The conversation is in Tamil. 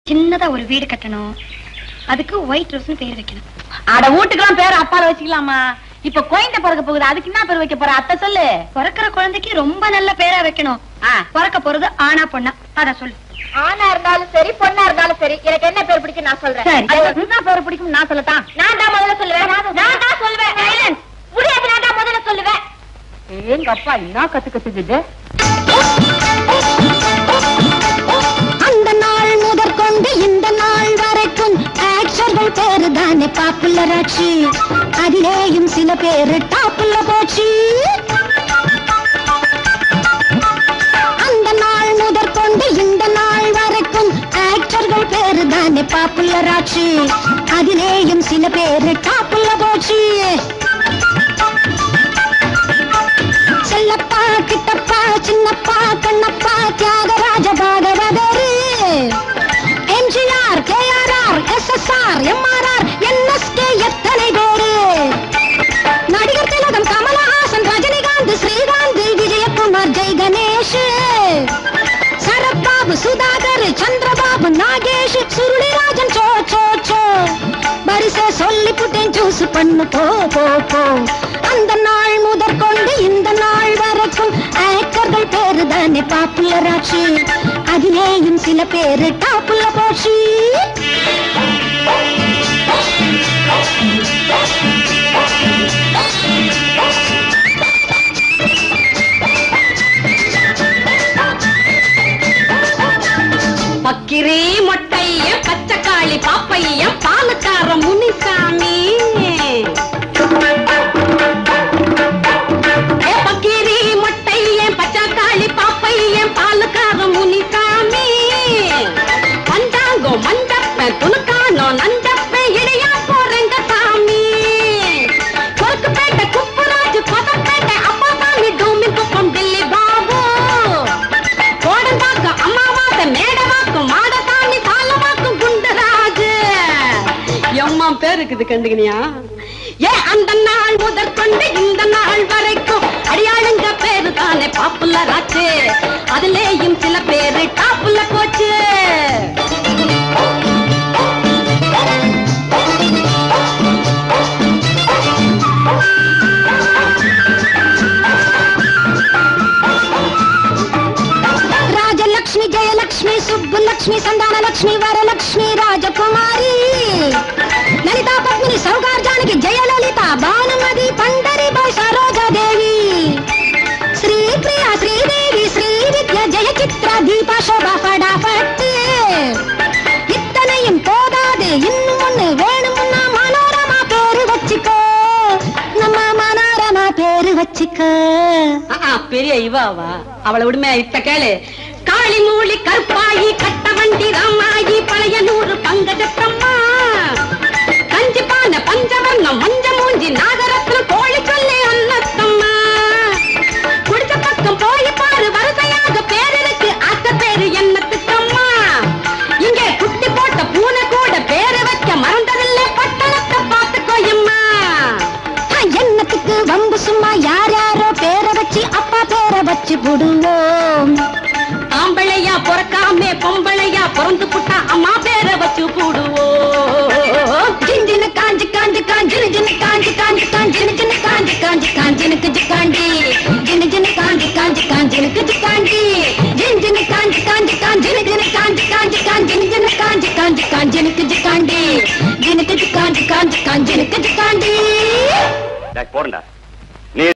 சின்னதா ஒரு வீடு கட்டணும் அதுக்கு ஒயிட் ரோஸ்னு பேர் வைக்கணும் அட வீட்டுக்கெல்லாம் பேர் அப்பால வச்சுக்கலாமா இப்ப குழந்தை பிறக்க போகுது அதுக்கு என்ன பேர் வைக்க போற அத்தை சொல்லு பிறக்கிற குழந்தைக்கு ரொம்ப நல்ல பேரா வைக்கணும் ஆ. பிறக்க போறது ஆனா பொண்ணா அத சொல்லு ஆணா இருந்தாலும் சரி பொண்ணா இருந்தாலும் சரி எனக்கு என்ன பேர் பிடிக்கும் நான் சொல்றேன் சரி. அது என்ன பேர் பிடிக்கும் நான் சொல்லத்தான் நான் தான் முதல்ல சொல்லுவேன் நான் தான் சொல்லுவேன் Silence. முடியாது நான் தான் முதல்ல சொல்லுவேன் எங்க அப்பா என்ன கத்து கத்துக்குது அந்த நாள் முதற்கொண்டு இந்த நாள் வரைக்கும் ஆக்டர்கள் பேரு தானே பாப்புலர் ஆச்சு அதிலேயும் சில பேரு டாப்புல போச்சு அந்த நாள் முதற்கொண்டு இந்த நாள் வரைக்கும் ஆக்டர்கள் பேரு தானே பாப்புலர் ஆச்சு அதிலேயும் சில பேரு டாப்புல போச்சு செல்லப்பா கிட்டப்பா சின்னப்பா கண்ணப்பா தியாகராஜ பாகவதரு எம்ஜிஆர் கேஆர்ஆர் எஸ்எஸ்ஆர் எம்ஆர்ஆர் என்எஸ்கே எத்தனை பேரு நடிகர் திலகம் கமலஹாசன் ரஜினிகாந்த் ஸ்ரீகாந்த் விஜயகுமார் ஜெய் கணேஷ் சரத்பாபு சுதாகர் சந்திரபாபு நாகேஷ் சுருளிராஜன் சோ சோ சோ வரிசை சொல்லி புட்டேன் சூஸ் பண்ணு போ போ போ அந்த நாள் முதற்கொண்டு இந்த நாள் வரைக்கும் ஆக்டர்கள் பேரு தானே பாப்புலர் ஆச்சு அதிலேயும் சில பேரு டாப்புல போச்சு பக்கிரி மொட்டையம் பச்சைக்காளி பாப்பையம் பாலுக்கார முனிசாமி ஏ பக்கிரி மொட்டையம் பச்சைக்காளி பாப்பையம் பாலுக்கார முனிசாமி பஞ்சாங்கோ மஞ்சப்ப துணுக்கானோ நஞ்சப்ப இடையா போறங்க சாமி கொருக்குப்பேட்டை குப்புராஜு கொதப்பேட்டை அப்பா சாமி டூமி குப்பம் டில்லி பாபு கோடம்பாக்கம் அம்மாவாச மேடவாக்கம் மாடசாமி சாலவாக்கம் குண்டராஜு எம்மா பேர் இருக்குது கண்டுக்கினியா ஏ அந்த நாள் முதற்கொண்டு இந்த நாள் வரைக்கும் அடியாளுங்க பேரு தானே பாப்புலர் ஆச்சு அதுலேயும் சில பேரு டாப்புல போச்சு Rajalakshmi Jayalakshmi Subbulakshmi Santhanalakshmi Varalakshmi Rajakumari Lalitha Padmini Sowcar Janaki Jayalalithaa Bhanumathi Pandari Bai Sarojadevi Sripriya Sridevi Srividya Jayachitra Deepa Shoba ఫடாఫట్ இத்தனையும் போதாது இன்னும் ஒண்ணு வேணும்னா மனோரமா பேரு வச்சுக்கோ நம்ம மனோரமா பேரு வச்சுக்கோ ஆ, ஆ, பெரிய இவாவா அவளை விடுமே இத்த கேளு காளி மூலி கற்பாயி கட்ட வண்டி ராமாயி பழைய நூறு பங்கஜத்தம்மா கஞ்சி பானை பஞ்சவர்ணம் மஞ்ச மூஞ்சி நாகரத்னம் கோழி சொல்லி அன்னத்தம்மா குடிச்ச பக்கம் போய் பாரு வரிசையாக பேர் இருக்கு அத்த பேரு என்னத்துக்கம்மா இங்கே குட்டி போட்ட பூனை கூட பேரு வைக்க மறந்ததில்லை பட்டணத்தை பார்த்துக்கோயம்மா என்னத்துக்கு வம்பு சும்மா யார் யாரோ பேரை வச்சு அப்பா பேரை வச்சு புடுவோம் ஆம்பளையா பிறக்காமே பொம்பளையா பிறந்து புட்டா அம்மா பேரை வச்சு போடுவோம் ஜிஞ்சினு காஞ்சி காஞ்சி காஞ்சினு ஜினு காஞ்சி காஞ்சி காஞ்சினு ஜினு காஞ்சி காஞ்சி காஞ்சினுக்கு ஜிக்காண்டி ஜினு ஜினு காஞ்சி காஞ்சி காஞ்சினுக்கு ஜிக்காண்டி ஜிஞ்சினு காஞ்சி காஞ்சி காஞ்சினு ஜினு காஞ்சி காஞ்சி காஞ்சினு ஜினு காஞ்சி காஞ்சி காஞ்சினுக்கு ஜிக்காண்டி ஜினுக்கு ஜிக்காஞ்சி காஞ்சி காஞ்சினுக்கு ஜிக்காண்டி டேய், போறேன்டா